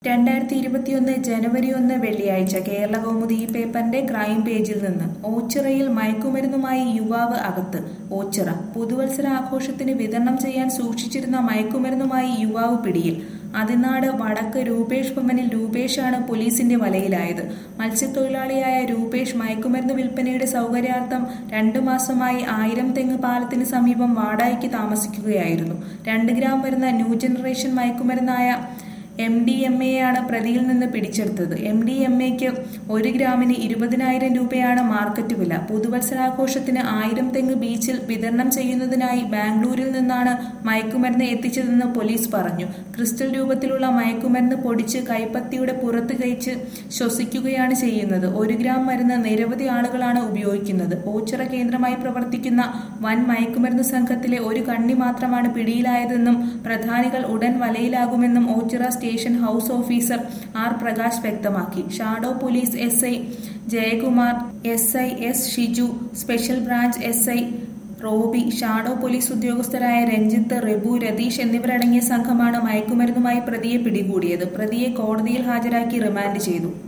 രണ്ടായിരത്തി ഇരുപത്തിയൊന്ന് ജനുവരി ഒന്ന് വെള്ളിയാഴ്ച കേരള കൗമുദി ഈ പേപ്പറിന്റെ ക്രൈം പേജിൽ നിന്ന് ഓച്ചിറയിൽ മയക്കുമരുന്നുമായി യുവാവ് അകത്ത് ഓച്ചിറ പുതുവത്സര ആഘോഷത്തിന് വിതരണം ചെയ്യാൻ സൂക്ഷിച്ചിരുന്ന മയക്കുമരുന്നുമായി യുവാവ് പിടിയിൽ അതിനാട് വടക്ക് രൂപേഷ് ഭവനിൽ രൂപേഷാണ് പോലീസിന്റെ വലയിലായത് മത്സ്യത്തൊഴിലാളിയായ രൂപേഷ് മയക്കുമരുന്ന് വിൽപ്പനയുടെ സൗകര്യാർത്ഥം രണ്ടു മാസമായി ആയിരം തെങ്ങ് പാലത്തിന് സമീപം വാടകയ്ക്ക് താമസിക്കുകയായിരുന്നു രണ്ട് ഗ്രാം വരുന്ന ന്യൂ ജനറേഷൻ മയക്കുമരുന്നായ എം ഡി എം എ ആണ് പ്രതിയിൽ നിന്ന് പിടിച്ചെടുത്തത് എം ഡി എം എക്ക് ഒരു ഗ്രാമിന് ഇരുപതിനായിരം രൂപയാണ് മാർക്കറ്റ് വില പുതുവത്സരാഘോഷത്തിന് ആയിരം തെങ്ങ് ബീച്ചിൽ വിതരണം ചെയ്യുന്നതിനായി ബാംഗ്ലൂരിൽ നിന്നാണ് മയക്കുമരുന്ന് എത്തിച്ചതെന്ന് പോലീസ് പറഞ്ഞു ക്രിസ്റ്റൽ രൂപത്തിലുള്ള മയക്കുമരുന്ന് പൊടിച്ച് കൈപ്പത്തിയുടെ പുറത്ത് കഴിച്ച് ശ്വസിക്കുകയാണ് ചെയ്യുന്നത് ഒരു ഗ്രാം മരുന്ന് നിരവധി ആളുകളാണ് ഉപയോഗിക്കുന്നത് ഓച്ചിറ കേന്ദ്രമായി പ്രവർത്തിക്കുന്ന വൻ മയക്കുമരുന്ന് സംഘത്തിലെ ഒരു കണ്ണി മാത്രമാണ് പിടിയിലായതെന്നും പ്രധാനികൾ ഉടൻ വലയിലാകുമെന്നും Ochira station house officer R Prakash വ്യക്തമാക്കി shadow police S I Jayakumar S I S Shiju special branch S I Robi shadow police ഉദ്യോഗസ്ഥരായ രഞ്ജിത്ത് റെബു രതീഷ് എന്നിവരടങ്ങിയ സംഘമാണ് മയക്കുമരുന്നുമായി പ്രതിയെ പിടികൂടിയത് പ്രതിയെ കോടതിയിൽ ഹാജരാക്കി റിമാൻഡ് ചെയ്തു